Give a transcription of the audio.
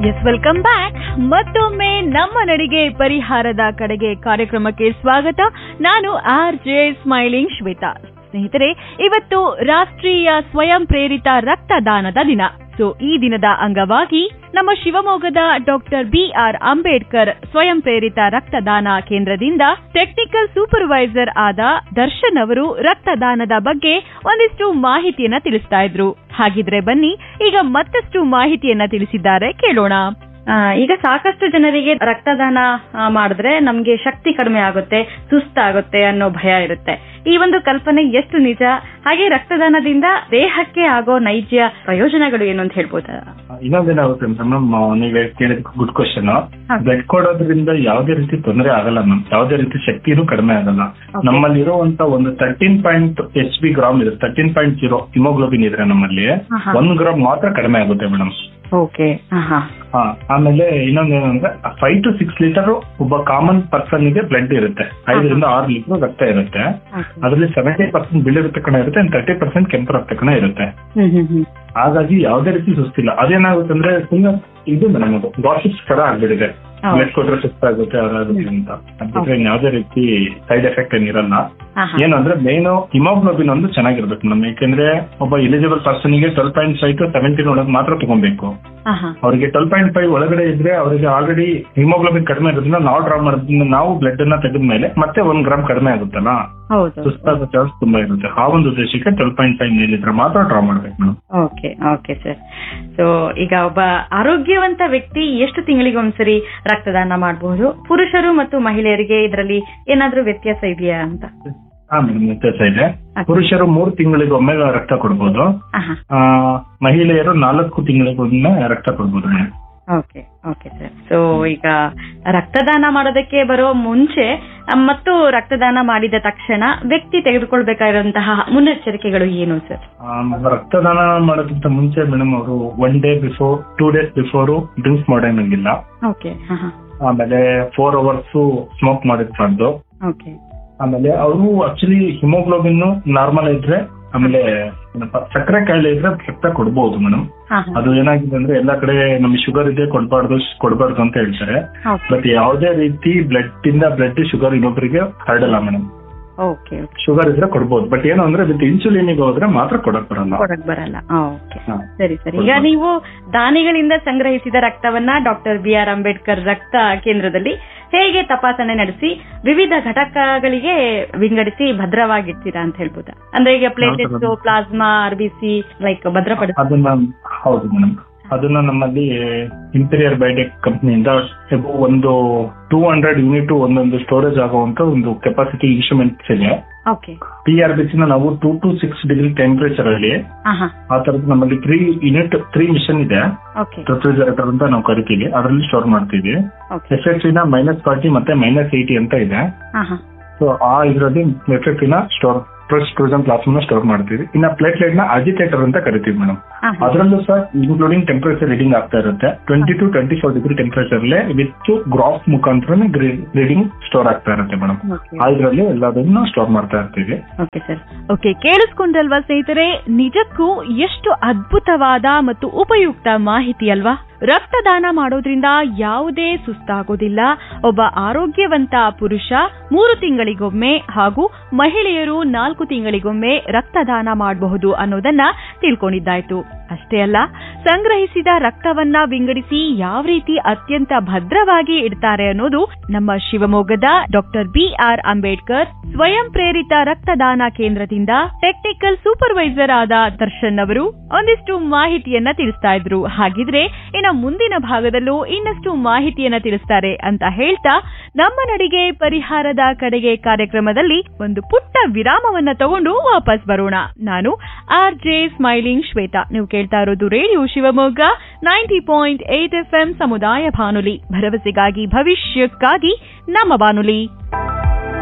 S welcome back ಮತ್ತೊಮ್ಮೆ ನಮ್ಮ ನಡಿಗೆ ಪರಿಹಾರದ ಕಡೆಗೆ ಕಾರ್ಯಕ್ರಮಕ್ಕೆ ಸ್ವಾಗತ ನಾನು ಆರ್ ಜೆ ಸ್ಮೈಲಿಂಗ್ ಶ್ವೇತಾ ಸ್ನೇಹಿತರೆ ಇವತ್ತು ರಾಷ್ಟ್ರೀಯ ಸ್ವಯಂ ಪ್ರೇರಿತ ರಕ್ತದಾನದ ದಿನ ಸೊ ಈ ದಿನದ ಅಂಗವಾಗಿ ನಮ್ಮ ಶಿವಮೊಗ್ಗದ ಡಾಕ್ಟರ್ ಬಿ ಆರ್ ಅಂಬೇಡ್ಕರ್ ಸ್ವಯಂ ಪ್ರೇರಿತ ರಕ್ತದಾನ ಕೇಂದ್ರದಿಂದ ಟೆಕ್ನಿಕಲ್ ಸೂಪರ್ವೈಸರ್ ಆದ ದರ್ಶನ್ ಅವರು ರಕ್ತದಾನದ ಬಗ್ಗೆ ಒಂದಿಷ್ಟು ಮಾಹಿತಿಯನ್ನ ತಿಳಿಸ್ತಾ ಇದ್ರು ಹಾಗಿದ್ರೆ ಬನ್ನಿ ಈಗ ಮತ್ತಷ್ಟು ಮಾಹಿತಿಯನ್ನ ತಿಳಿಸಿದ್ದಾರೆ ಕೇಳೋಣ ಆ, ಈಗ ಸಾಕಷ್ಟು ಜನರಿಗೆ ರಕ್ತದಾನ ಆ, ಮಾಡಿದ್ರೆ ನಮ್ಗೆ ಶಕ್ತಿ ಕಡಿಮೆ ಆಗುತ್ತೆ ಸುಸ್ತಾಗುತ್ತೆ ಅನ್ನೋ ಭಯ ಇರುತ್ತೆ ಈ ಒಂದು ಕಲ್ಪನೆ ಎಷ್ಟು ನಿಜ ಹಾಗೆ ರಕ್ತದಾನದಿಂದ ದೇಹಕ್ಕೆ ಆಗೋ ನೈಜ ಪ್ರಯೋಜನಗಳು ಏನು ಅಂತ ಹೇಳ್ಬೋದಾ ಇನ್ನೊಂದೇನಾಗುತ್ತೆ ಮೇಡಮ್ ನೀವ್ ಕೇಳಿದ ಗುಡ್ ಕ್ವಶನ್ ಹಾ. ಬ್ಲಡ್ ಕೊಡೋದ್ರಿಂದ ಯಾವುದೇ ರೀತಿ ತೊಂದರೆ ಆಗಲ್ಲ ಮ್ಯಾಮ್ ಯಾವುದೇ ರೀತಿ ಶಕ್ತಿನೂ ಕಡಿಮೆ ಆಗಲ್ಲ Okay. ನಮ್ಮಲ್ಲಿರುವಂತ ಒಂದು thirteen point H B gram ಇದೆ ತರ್ಟೀನ್ ಪಾಯಿಂಟ್ ಜೀರೋ ಹಿಮೋಗ್ಲೋಬಿನ್ ಇದ್ರೆ ನಮ್ಮಲ್ಲಿ ಹಾ, ಹಾ. ಒಂದ್ ಗ್ರಾಮ್ ಮಾತ್ರ ಕಡಿಮೆ ಆಗುತ್ತೆ ಮೇಡಮ್ ಓಕೆ ಹಾ ಹಾ ಆಮೇಲೆ ಇನ್ನೊಂದೇನಂದ್ರೆ ಫೈವ್ ಟು ಸಿಕ್ಸ್ ಲೀಟರ್ ಒಬ್ಬ ಕಾಮನ್ ಪರ್ಸನ್ ಗೆ ಬ್ಲಡ್ ಇರುತ್ತೆ ಐದರಿಂದ ಆರು ಲೀಟರ್ ರಕ್ತ ಇರುತ್ತೆ ಅದರಲ್ಲಿ ಸೆವೆಂಟಿ ಪರ್ಸೆಂಟ್ ಬಿಳಿ ರಕ್ತ ಕಣ ಇರುತ್ತೆ ತರ್ಟಿ ಪರ್ಸೆಂಟ್ ಕೆಂಪು ರಕ್ತ ಕಣ ಇರುತ್ತೆ ಹ್ಮ್ ಹ್ಮ್ ಹ್ಮ್ ಹಾಗಾಗಿ ಯಾವುದೇ ರೀತಿ ಸುಸ್ತಿಲ್ಲ ಅದೇನಾಗುತ್ತೆ ಅಂದ್ರೆ ಸುಮ್ಮನೆ ಇದು ಮೇಡಮ್ ಅದು ಗಾಸಿಪ್ಸ್ ತರ ಆಗ್ಬಿಟ್ಟಿದೆ ಹೌದು. ಬ್ಲಡ್ ಕೊಟ್ರೆ ಸುಸ್ತಾಗುತ್ತೆ ಅದಾಗುತ್ತೆ ಅಂತ ಅದ್ಬಿಟ್ರೆ ಯಾವುದೇ ರೀತಿ ಸೈಡ್ ಎಫೆಕ್ಟ್ ಏನಿರಲ್ಲ ಹಾ, ಹಾ. ಏನು ಅಂದ್ರೆ ಮೇನ್ ಹಿಮೋಗ್ಲೋಬಿನ್ ಒಂದು ಚೆನ್ನಾಗಿರ್ಬೇಕು ನಮ್ ಯಾಕೆಂದ್ರೆ ಒಬ್ಬ ಎಲಿಜಿಬಲ್ ಪರ್ಸನ್ ಗೆ twelve point five to seventeen ಒಳಗೆ ಮಾತ್ರ ತಗೊಬೇಕು ಹಾ, ಹಾ. ಅವರಿಗೆ ಟ್ವೆಲ್ ಪಾಯಿಂಟ್ ಫೈವ್ ಒಳಗಡೆ ಇದ್ರೆ ಅವರಿಗೆ ಆಲ್ರೆಡಿ ಹಿಮೋಗ್ಲೋಬಿನ್ ಕಡಿಮೆ ಇರೋದ್ರಿಂದ ನಾವು ಡ್ರಾ ಮಾಡೋದ್ರಿಂದ ನಾವು ಬ್ಲಡ್ ಅನ್ನ ತೆಗೆದ ಮೇಲೆ ಮತ್ತೆ ಒಂದ್ ಗ್ರಾಮ್ ಕಡಿಮೆ ಆಗುತ್ತಲ್ಲ ಹೌದು ಸುಸ್ತಾಗೋ ಚಾನ್ಸ್ ತುಂಬಾ ಇರುತ್ತೆ ಆ ಒಂದು ಉದ್ದೇಶಕ್ಕೆ ಟ್ವೆಲ್ ಪಾಯಿಂಟ್ ಫೈವ್ ಮೇಲಿದ್ರೆ ಮಾತ್ರ ಡ್ರಾ ಮಾಡ್ಬೇಕು madam okay okay sir so ಈಗ ಒಬ್ಬ ಆರೋಗ್ಯವಂತ ವ್ಯಕ್ತಿ ಎಷ್ಟು ತಿಂಗಳಿಗೆ ಒಂದ್ಸರಿ ರಕ್ತದಾನ ಮಾಡಬಹುದು ಪುರುಷರು ಮತ್ತು ಮಹಿಳೆಯರಿಗೆ ಇದರಲ್ಲಿ ಏನಾದ್ರೂ ವ್ಯತ್ಯಾಸ ಇದೆಯಾ ಅಂತ ಹಾ ಮೇಡಮ್ ವ್ಯತ್ಯಾಸ ಇದೆ ಪುರುಷರು ಮೂರು ತಿಂಗಳಿಗೆ ಒಮ್ಮೆ ರಕ್ತ ಕೊಡ್ಬೋದು ಆಹಾ. ಆ, ಮಹಿಳೆಯರು ನಾಲ್ಕು ತಿಂಗಳಿಗೊಮ್ಮೆ ರಕ್ತ ಕೊಡ್ಬೋದು madam okay okay sir so ಈಗ ರಕ್ತದಾನ ಮಾಡೋದಕ್ಕೆ ಬರೋ ಮುಂಚೆ ಆ, ಮತ್ತು ರಕ್ತದಾನ ಮಾಡಿದ ತಕ್ಷಣ ವ್ಯಕ್ತಿ ತೆಗೆದುಕೊಳ್ಬೇಕಾಗಿರುವಂತಹ ಮುನ್ನೆಚ್ಚರಿಕೆಗಳು ಏನು ಸರ್ ಆ, ರಕ್ತದಾನ ಮಾಡೋದಕ್ಕಿಂತ ಮುಂಚೆ ಮೇಡಮ್ ಅವರು one day before two days before drinks ಮಾಡೋಂಗಿಲ್ಲ ಓಕೆ ಆಮೇಲೆ ಫೋರ್ ಅವರ್ಸ್ ಸ್ಮೋಕ್ ಮಾಡಿರ್ಬಾರ್ದು ಓಕೆ ಆಮೇಲೆ ಅವರು ಆಕ್ಚುಲಿ ಹಿಮೋಗ್ಲೋಬಿನ್ ನಾರ್ಮಲ್ ಇದ್ರೆ ಆಮೇಲೆ ಏನಪ್ಪ ಸಕ್ಕರೆ ಕಾಯಿಲೆ ಇದ್ರೆ ರಕ್ತ ಕೊಡ್ಬೋದು ಮೇಡಮ್ ಅದು ಏನಾಗಿದೆ ಅಂದ್ರೆ ಎಲ್ಲಾ ಕಡೆ ನಮ್ಗೆ ಶುಗರ್ ಇದೆ ಕೊಡ್ಬಾರ್ದು ಕೊಡ್ಬಾರ್ದು ಅಂತ ಹೇಳ್ತಾರೆ ಬಟ್ ಯಾವುದೇ ರೀತಿ ಬ್ಲಡ್ ಇಂದ ಬ್ಲಡ್ ಶುಗರ್ ಇನ್ನೊಬ್ಬರಿಗೆ ಹರಡಲ್ಲ ಮೇಡಮ್ ಓಕೆ ಓಕೆ ಶುಗರ್ ಇದ್ರೆ ಕೊಡ್ಬೋದು ಬಟ್ ಏನು ಅಂದ್ರೆ ವಿತ್ ಇನ್ಸುಲಿನ್ ಹೋದ್ರೆ ಮಾತ್ರ ಕೊಡಕ್ ಬರಲ್ಲ ಕೊಡಕ್ ಬರಲ್ಲ ಓಕೆ ಹಾ. ಸರಿ ಸರಿ ಈಗ ನೀವು ದಾನಿಗಳಿಂದ ಸಂಗ್ರಹಿಸಿದ ರಕ್ತವನ್ನ ಡಾಕ್ಟರ್ ಬಿ ಆರ್ ಅಂಬೇಡ್ಕರ್ ರಕ್ತ ಕೇಂದ್ರದಲ್ಲಿ ಹೇಗೆ ತಪಾಸಣೆ ನಡೆಸಿ ವಿವಿಧ ಘಟಕಗಳಿಗೆ ವಿಂಗಡಿಸಿ ಭದ್ರವಾಗಿಡ್ತೀರಾ ಅಂತ ಹೇಳ್ಬೋದಾ ಅಂದ್ರೆ ಈಗ ಪ್ಲೇಟೆಟ್ಸ್ ಹೌದು. Plasma R B C like ಭದ್ರಪಡಿಸ ಅದನ್ನ ಹೌದು ಮೇಡಮ್ ಅದನ್ನ ನಮ್ಮಲ್ಲಿ ಇಂಟೀರಿಯರ್ ಬಯೋಟೆಕ್ ಕಂಪ್ನಿಯಿಂದ ಒಂದು ಟೂ ಹಂಡ್ರೆಡ್ ಯೂನಿಟ್ ಒಂದೊಂದು ಸ್ಟೋರೇಜ್ ಆಗುವಂತ ಒಂದು ಕೆಪಾಸಿಟಿ ಇನ್ಸ್ಟ್ರೂಮೆಂಟ್ಸ್ ಇದೆ ಓಕೆ ಪಿ ಆರ್ ಬಿ ನ ನಾವು two to six degree temperature ಅಲ್ಲಿ ಆಹಾ ಆ ತರದ್ದು ನಮ್ಮಲ್ಲಿ ತ್ರೀ ಯೂನಿಟ್ ತ್ರೀ ಮಿಷನ್ ಇದೆ ಓಕೆ ರೆಫ್ರಿಜರೇಟರ್ ಅಂತ ನಾವು ಕರಿತೀವಿ ಅದರಲ್ಲಿ ಸ್ಟೋರ್ ಮಾಡ್ತೀವಿ ಓಕೆ ಎಫ್ ಎಫ್ ನ ಮೈನಸ್ ಫಾರ್ಟಿ ಮತ್ತೆ ಮೈನಸ್ ಏಯ್ಟಿ ಅಂತ ಇದೆ ಆಹಾ ಸೊ ಆ ಇದರಲ್ಲಿ ಎಫ್ ಎಫ್ ನ store plus tourism plasma store ಮಾಡ್ತೀವಿ ಇನ್ನ ಪ್ಲೇಟ್ಲೆಟ್ ನ ಅಜಿಟೇಟರ್ ಅಂತ ಕರಿತೀವಿ ಮೇಡಮ್ ಆಹಾ ಅದರಲ್ಲೂ ಸಹ ಇನ್ಕ್ಲೂಡಿಂಗ್ ಟೆಂಪರೇಚರ್ ರೀಡಿಂಗ್ ಆಗ್ತಾ ಇರುತ್ತೆ twenty to twenty four degree temperature with graph ಮುಖಾಂತರ ರೀಡಿಂಗ್ ಸ್ಟೋರ್ ಆಗ್ತಾ ಇರುತ್ತೆ ಮೇಡಮ್ ಓಕೆ ಆ ಇದರಲ್ಲಿ ಎಲ್ಲದನ್ನು ಸ್ಟೋರ್ ಮಾಡ್ತಾ ಇರ್ತೀವಿ ಓಕೆ ಸರ್ ಓಕೆ ಕೇಳಿಸ್ಕೊಂಡ್ರಲ್ವಾ ಸ್ನೇಹಿತರೆ ನಿಜಕ್ಕೂ ಎಷ್ಟು ಅದ್ಭುತವಾದ ಮತ್ತು ಉಪಯುಕ್ತ ಮಾಹಿತಿ ಅಲ್ವಾ ರಕ್ತದಾನ ಮಾಡೋದ್ರಿಂದ ಯಾವುದೇ ಸುಸ್ತಾಗೋದಿಲ್ಲ ಒಬ್ಬ ಆರೋಗ್ಯವಂತ ಪುರುಷ ಮೂರು ತಿಂಗಳಿಗೊಮ್ಮೆ ಹಾಗೂ ಮಹಿಳೆಯರು ನಾಲ್ಕು ತಿಂಗಳಿಗೊಮ್ಮೆ ರಕ್ತದಾನ ಮಾಡಬಹುದು ಅನ್ನೋದನ್ನ ತಿಳ್ಕೊಂಡಿದ್ದಾಯ್ತು ಅಷ್ಟೇ ಅಲ್ಲ ಸಂಗ್ರಹಿಸಿದ ರಕ್ತವನ್ನ ವಿಂಗಡಿಸಿ ಯಾವ ರೀತಿ ಅತ್ಯಂತ ಭದ್ರವಾಗಿ ಇಡ್ತಾರೆ ಅನ್ನೋದು ನಮ್ಮ ಶಿವಮೊಗ್ಗದ ಡಾಕ್ಟರ್ ಬಿ ಆರ್ ಅಂಬೇಡ್ಕರ್ ಸ್ವಯಂ ಪ್ರೇರಿತ ರಕ್ತದಾನ ಕೇಂದ್ರದಿಂದ ಟೆಕ್ನಿಕಲ್ ಸೂಪರ್ವೈಸರ್ ಆದ ದರ್ಶನ್ ಅವರು ಒಂದಿಷ್ಟು ಮಾಹಿತಿಯನ್ನ ತಿಳಿಸ್ತಾ ಇದ್ರು ಹಾಗಿದ್ರೆ ಇನ್ನ ಮುಂದಿನ ಭಾಗದಲ್ಲೂ ಇನ್ನಷ್ಟು ಮಾಹಿತಿಯನ್ನ ತಿಳಿಸ್ತಾರೆ ಅಂತ ಹೇಳ್ತಾ ನಮ್ಮ ನಡಿಗೆ ಪರಿಹಾರದ ಕಡೆಗೆ ಕಾರ್ಯಕ್ರಮದಲ್ಲಿ ಒಂದು ಪುಟ್ಟ ವಿರಾಮವನ್ನ ತಗೊಂಡು ವಾಪಸ್ ಬರೋಣ ನಾನು ಆರ್ ಜೆ ಸ್ಮೈಲಿಂಗ್ ಶ್ವೇತಾ ನೀವು ಕೇಳ್ತಾ ಇರೋದು radio Shivamogga ninety point eight F ಸಮುದಾಯ ಬಾನುಲಿ ಭರವಸೆಗಾಗಿ ಭವಿಷ್ಯಕ್ಕಾಗಿ ನಮ್ಮ ಬಾನುಲಿ